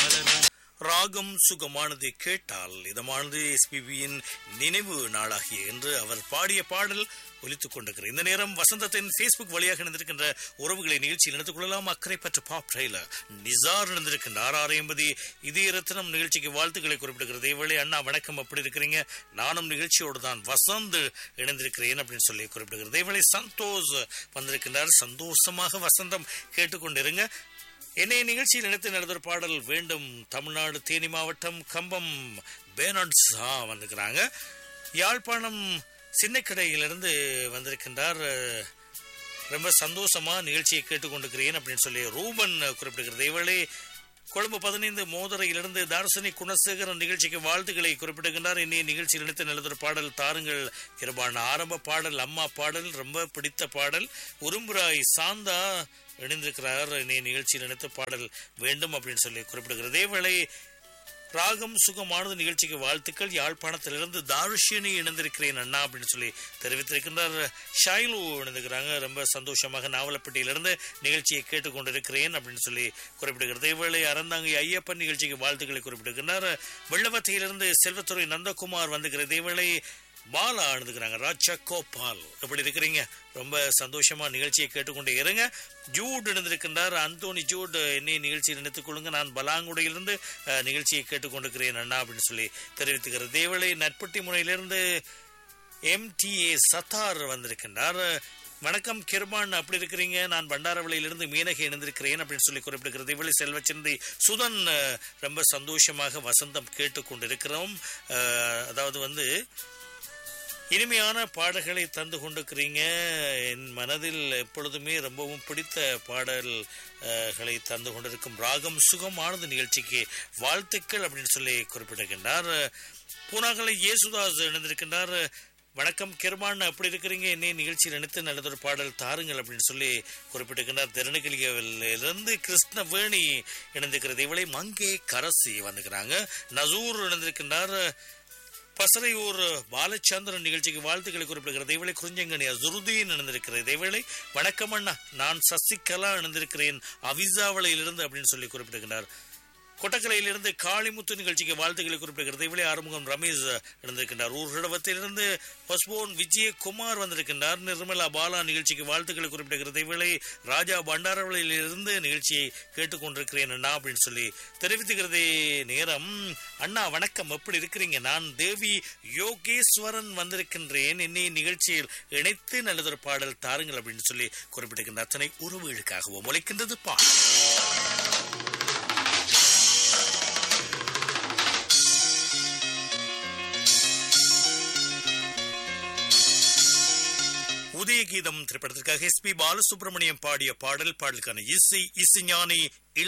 ராகம் சுகமானது கேட்டால் இதமானது எஸ்பிபியின் நினைவு நாளாகிய என்று அவர் பாடிய பாடல் ஒலித்துக் கொண்டிருக்கிறார் இந்த நேரம் வசந்தத்தின் ஃபேஸ்புக் வழியாக இணைந்திருக்கின்ற உறவுகளை நிகழ்ச்சியில் இணைத்துக் கொள்ளலாம் அக்கறை பற்ற பாப் ட்ரெய்லர் நிசார் இணைந்திருக்கின்ற ஆர் ஆர் எண்பது இதய ரத்னம் நிகழ்ச்சிக்கு வாழ்த்துக்களை குறிப்பிடுகிறது இவளே அண்ணா வணக்கம் அப்படி இருக்கிறீங்க நானும் நிகழ்ச்சியோடு தான் வசந்த் இணைந்திருக்கிறேன் அப்படின்னு சொல்லி குறிப்பிடுகிறது இவளை சந்தோஷ் வந்திருக்கின்றார் சந்தோஷமாக வசந்தம் கேட்டுக்கொண்டிருங்க என்னைய நிகழ்ச்சியில் நினைத்து நடந்த பாடல் வேண்டும் தமிழ்நாடு தேனி மாவட்டம் கம்பம் பேனட்ஸ் வந்துக்கிறாங்க யாழ்ப்பாணம் சின்னக்கடையிலிருந்து வந்திருக்கின்றார் ரொம்ப சந்தோஷமா நிகழ்ச்சியை கேட்டுக்கொண்டிருக்கிறேன் அப்படின்னு சொல்லி ரூபன் குறிப்பிடுகிறது இவளே கொழும்பு பதினைந்து மோதரையிலிருந்து தார்சனி குணசேகரன் நிகழ்ச்சிக்கு வாழ்த்துக்களை குறிப்பிடுகின்றார் இன்னைய நிகழ்ச்சியில் நினைத்து நல்லதொரு பாடல் தாருங்கள் கிருபான ஆரம்ப பாடல் அம்மா பாடல் ரொம்ப பிடித்த பாடல் உரும்புராய் சாந்தா இணைந்திருக்கிறார் இன்னைய நிகழ்ச்சியில் நினைத்த பாடல் வேண்டும் அப்படின்னு சொல்லி குறிப்பிடுகிறது இதேவேளை ராகம் சுகமானது நிகழ்ச்சிக்கு வாழ்த்துக்கள் யாழ்ப்பாணத்திலிருந்து தாருஷினி இணைந்திருக்கிறேன் அண்ணா அப்படின்னு சொல்லி தெரிவித்திருக்கின்றார் ஷைலு இணைந்திருக்கிறாங்க ரொம்ப சந்தோஷமாக நாவலப்பட்டியிலிருந்து நிகழ்ச்சியை கேட்டுக்கொண்டிருக்கிறேன் அப்படின்னு சொல்லி குறிப்பிடுகிறது இவளை அறந்தாங்கி ஐயப்பன் நிகழ்ச்சிக்கு வாழ்த்துக்களை குறிப்பிடுகின்றார் வெள்ளவத்தையிலிருந்து செல்வத்துறை நந்தகுமார் வந்துகிறது இவளை பாலா அணுதுக்கிறாங்க ராஜா கோபால் எப்படி இருக்கிறீங்க ரொம்ப சந்தோஷமா நிகழ்ச்சியை கேட்டுக்கொண்டே இருங்க ஜூட் இணைந்திருக்கின்றார் அந்தோனி ஜூட் என்னை நிகழ்ச்சியில் நினைத்துக் கொள்ளுங்க நான் பலாங்குடையிலிருந்து அஹ், நிகழ்ச்சியை கேட்டுக்கொண்டிருக்கிறேன் அண்ணா அப்படின்னு சொல்லி தெரிவித்துக்கிறது தேவளை நட்பட்டி முனையிலிருந்து எம்டிஏ சத்தார் வந்திருக்கின்றார் வணக்கம் கிருபான் அப்படி இருக்கிறீங்க நான் பண்டாரவளையிலிருந்து மீனகை இணைந்திருக்கிறேன் அப்படின்னு சொல்லி குறிப்பிடுகிறது இவளை செல்வச்சந்தி சுதன் அஹ், ரொம்ப சந்தோஷமாக வசந்தம் கேட்டுக்கொண்டிருக்கிறோம் அஹ், அதாவது வந்து இனிமையான பாடல்களை தந்து கொண்டிருக்கிறீங்க என் மனதில் எப்பொழுதுமே ரொம்பவும் பிடித்த பாடல்களை தந்து கொண்டிருக்கும் ராகம் சுகமானது நிகழ்ச்சிக்கு வாழ்த்துக்கள் அப்படின்னு சொல்லி குறிப்பிடுகின்றார் பூனாகலை இயேசுதாஸ் இணைந்திருக்கின்றார் வணக்கம் கிருமான் அப்படி இருக்கிறீங்க என்னை நிகழ்ச்சியில் நினைத்து நல்லதொரு பாடல் தாருங்கள் அப்படின்னு சொல்லி குறிப்பிட்டிருக்கின்றார் திருநெல்வேலியிலிருந்து கிருஷ்ணவேணி இணைந்திருக்கிறது இவளை மங்கே கரசி வந்துக்கிறாங்க நசூர் இணைந்திருக்கின்றார் பசறையூர் பாலச்சந்திரன் நிகழ்ச்சிக்கு வாழ்த்துக்களை குறிப்பிடுகிறது இவளை குறிஞ்சங்கனி அசுருதீன் இணைந்திருக்கிறது இவளை வணக்கம் அண்ணா நான் சசிகலா இணைந்திருக்கிறேன் அவிசாவளையிலிருந்து அப்படின்னு சொல்லி குறிப்பிடுகிறார் கொட்டக்கலையிலிருந்து காளிமுத்து நிகழ்ச்சிக்கு வாழ்த்துக்களை குறிப்பிடுகிறது இவளே ஆறுமுகம் ரமேஷ் இணைந்திருக்கின்றார் ஊர்கிடவத்திலிருந்து பஸ்போன் விஜயகுமார் வந்திருக்கின்றார் நிர்மலா பாலா நிகழ்ச்சிக்கு வாழ்த்துக்களை குறிப்பிடுகிறது இவளை ராஜா பண்டாரவளையிலிருந்து நிகழ்ச்சியை கேட்டுக்கொண்டிருக்கிறேன் அண்ணா அப்படின்னு சொல்லி தெரிவித்துக்கிறதே நேரம் அண்ணா வணக்கம் எப்படி இருக்கிறீங்க நான் தேவி யோகேஸ்வரன் வந்திருக்கின்றேன் என்னை நிகழ்ச்சியில் இணைத்து நல்லதொரு பாடல் தாருங்கள் அப்படின்னு சொல்லி குறிப்பிட்டிருக்கின்ற அத்தனை உறவுகளுக்காகவும் ஒழிக்கின்றது பா உதயகீதம் திரைப்படத்திற்காக எஸ் பி பாலசுப்ரமணியம் பாடிய பாடல் பாடலுக்கான இசை இசைஞானி